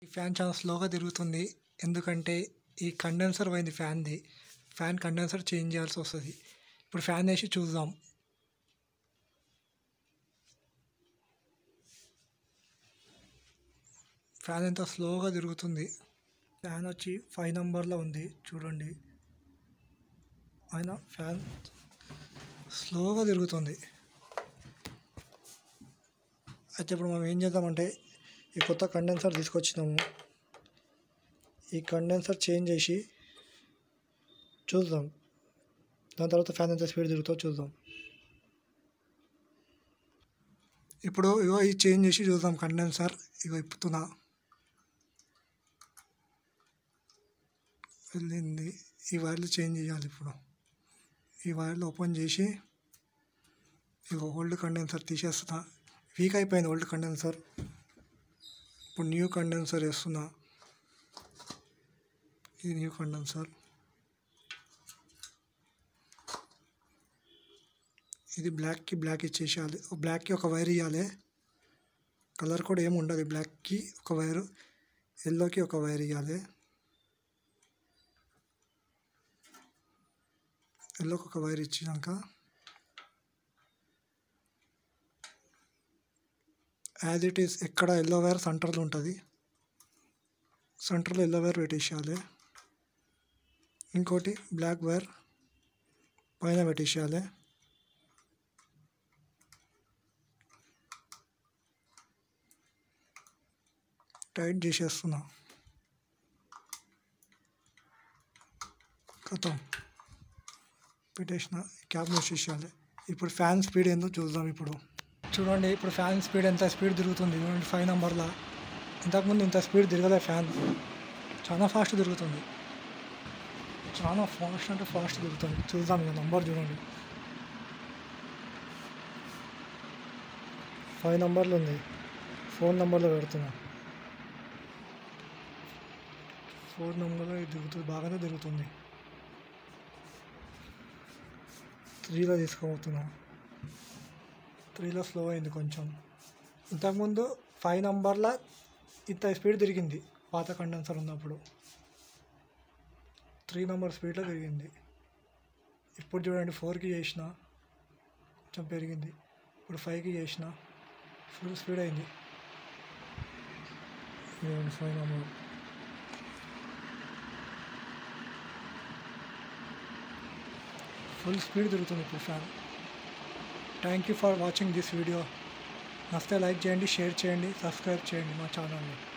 ఈ ఫ్యాన్ చాలా స్లోగా తిరుగుతుంది ఎందుకంటే ఈ కండెన్సర్ పోయింది ఫ్యాన్ది ఫ్యాన్ కండెన్సర్ చేంజ్ చేయాల్సి వస్తుంది ఇప్పుడు ఫ్యాన్ వేసి చూద్దాం ఫ్యాన్ ఎంత స్లోగా తిరుగుతుంది ఫ్యాన్ వచ్చి ఫైవ్ నెంబర్లో ఉంది చూడండి అయినా ఫ్యాన్ స్లోగా తిరుగుతుంది అయితే ఇప్పుడు మనం ఏం చేద్దామంటే ఈ కొత్త కండెన్సర్ తీసుకొచ్చినాము ఈ కండెన్సర్ చేంజ్ చేసి చూద్దాం దాని తర్వాత ఫ్యాన్ ఎంత స్పీడ్ తిరుగుతుందో చూద్దాం ఇప్పుడు ఇగో ఇది చేంజ్ చేసి చూద్దాం కండెన్సర్ ఇగో ఇప్పుతున్నా వెళ్ళింది ఈ వైర్లు చేంజ్ చేయాలి ఇప్పుడు ఈ వైర్లు ఓపెన్ చేసి ఇగో ఓల్డ్ కండెన్సర్ తీసేస్తున్నా వీక్ అయిపోయింది ఓల్డ్ కండెన్సర్ ఇప్పుడు న్యూ కండెన్సర్ వేస్తున్నా ఇది న్యూ కండెన్సర్ ఇది బ్లాక్కి బ్లాక్ ఇచ్చేసేయాలి బ్లాక్కి ఒక వైర్ ఇవ్వాలి కలర్ కూడా ఏమి ఉండదు బ్లాక్కి ఒక వైరు ఎల్లోకి ఒక వైర్ ఇవ్వాలి ఎల్లోకి ఒక వైర్ ఇచ్చినాక యాజ్ ఇట్ ఈస్ ఎక్కడ ఎల్లో వైర్ సెంటర్లో ఉంటుంది సెంటర్లో ఎల్లో వైర్ పెట్టేసేయాలి ఇంకోటి బ్లాక్ వైర్ పైన పెట్టేసేయాలి టైట్ చేసేస్తున్నా కథం పెట్టేసిన క్యాబ్ మూసేసేయాలి ఇప్పుడు ఫ్యాన్ స్పీడ్ ఏందో చూద్దాం ఇప్పుడు చూడండి ఇప్పుడు ఫ్యాన్ స్పీడ్ ఎంత స్పీడ్ తిరుగుతుంది చూడండి ఫైవ్ నెంబర్లో ఇంతకుముందు ఇంత స్పీడ్ తిరగలే ఫ్యాన్ చాలా ఫాస్ట్ తిరుగుతుంది చాలా ఫాస్ట్ అంటే ఫాస్ట్ తిరుగుతుంది చూద్దాం ఇక నంబర్ చూడండి ఫైవ్ నెంబర్లు ఉంది ఫోన్ నెంబర్లో పెడుతున్నా ఫోన్ నెంబర్లో ఇది తిరుగుతుంది బాగానే తిరుగుతుంది త్రీలో తీసుకోబోతున్నా త్రీలో స్లో అయింది కొంచెం ఇంతకుముందు ఫైవ్ నంబర్ల ఇంత స్పీడ్ తిరిగింది పాత కండెన్సర్ ఉన్నప్పుడు త్రీ నెంబర్ స్పీడ్లో తిరిగింది ఇప్పుడు చూడండి ఫోర్కి చేసిన కొంచెం పెరిగింది ఇప్పుడు ఫైవ్కి చేసిన ఫుల్ స్పీడ్ అయింది చూడండి ఫైవ్ నెంబర్ ఫుల్ స్పీడ్ తిరుగుతుంది ఇప్పుడు fan thank you for watching this video నచ్చితే లైక్ చేయండి షేర్ చేయండి సబ్స్క్రైబ్ చేయండి మా ఛానల్ని